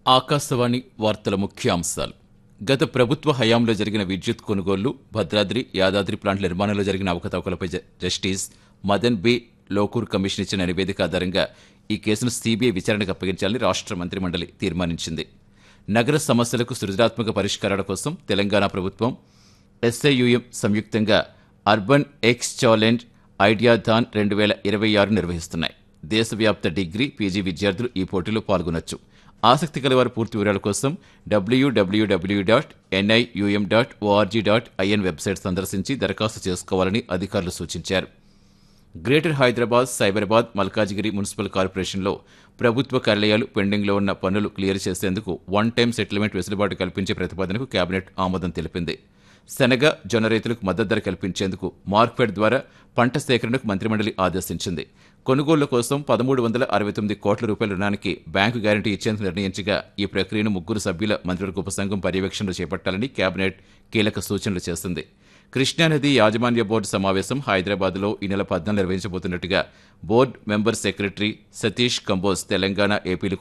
ఆకాశవాణి వార్తల ముఖ్యాంశాలు గత ప్రభుత్వ హయాంలో జరిగిన విద్యుత్ కొనుగోళ్లు భద్రాద్రి యాదాద్రి ప్లాంట్ల నిర్మాణంలో జరిగిన అవకతవకలపై జ- justice Madan B Lokur commission ఇచ్చిన నివేదిక ఆధారంగా ఈ కేసును సీబీఐ విచారణకు అప్పగించాలని రాష్ట్ర మంత్రిమండలి తీర్మానించింది నగర సమస్యలకు సృజనాత్మక పరిష్కారాల కోసం తెలంగాణ ప్రభుత్వం ఎస్ఐయుఎం సంయుక్తంగా urban X challenge ideathon రెండు వేల ఇరవై ఆరు నిర్వహిస్తున్నాయి దేశవ్యాప్త డిగ్రీ పీజీ విద్యార్థులు ఈ పోటీలో పాల్గొనొచ్చు ఆసక్తి కలవారి పూర్తి వివరాల కోసం డబ్ల్యూడబ్ల్యూడబ్ల్యూ dot NIUM dot org dot in website సందర్శించి దరఖాస్తు చేసుకోవాలని అధికారులు సూచించారు గ్రేటర్ హైదరాబాద్ సైబరాబాద్ మల్కాజిగిరి మున్సిపల్ కార్పొరేషన్లో ప్రభుత్వ కార్యాలయాలు పెండింగ్లో ఉన్న పన్నులు క్లియర్ చేసేందుకు వన్ టైం సెటిల్మెంట్ వెసులుబాటు కల్పించే ప్రతిపాదనకు కేబినెట్ ఆమోదం తెలిపింది శనగ జొన్న రైతులకు మద్దతు ధర కల్పించేందుకు మార్క్ఫెడ్ ద్వారా పంట సేకరణకు మంత్రిమండలి ఆదేశించింది కొనుగోళ్ల కోసం పదమూడు వందల అరవై తొమ్మిది కోట్ల రూపాయల రుణానికి బ్యాంకు గ్యారంటీ ఇచ్చేందుకు నిర్ణయించగా ఈ ప్రక్రియను ముగ్గురు సభ్యుల మంత్రివర్గ ఉపసంఘం పర్యవేక్షణలో చేపట్టాలని కేబినెట్ కీలక సూచనలు చేస్తుంది కృష్ణానది యాజమాన్య బోర్డు సమావేశం హైదరాబాద్లో ఈ నెల పద్నాలుగు నిర్వహించబోతున్నట్టుగా board member secretary Satish Kamboj Telangana ఏపీలు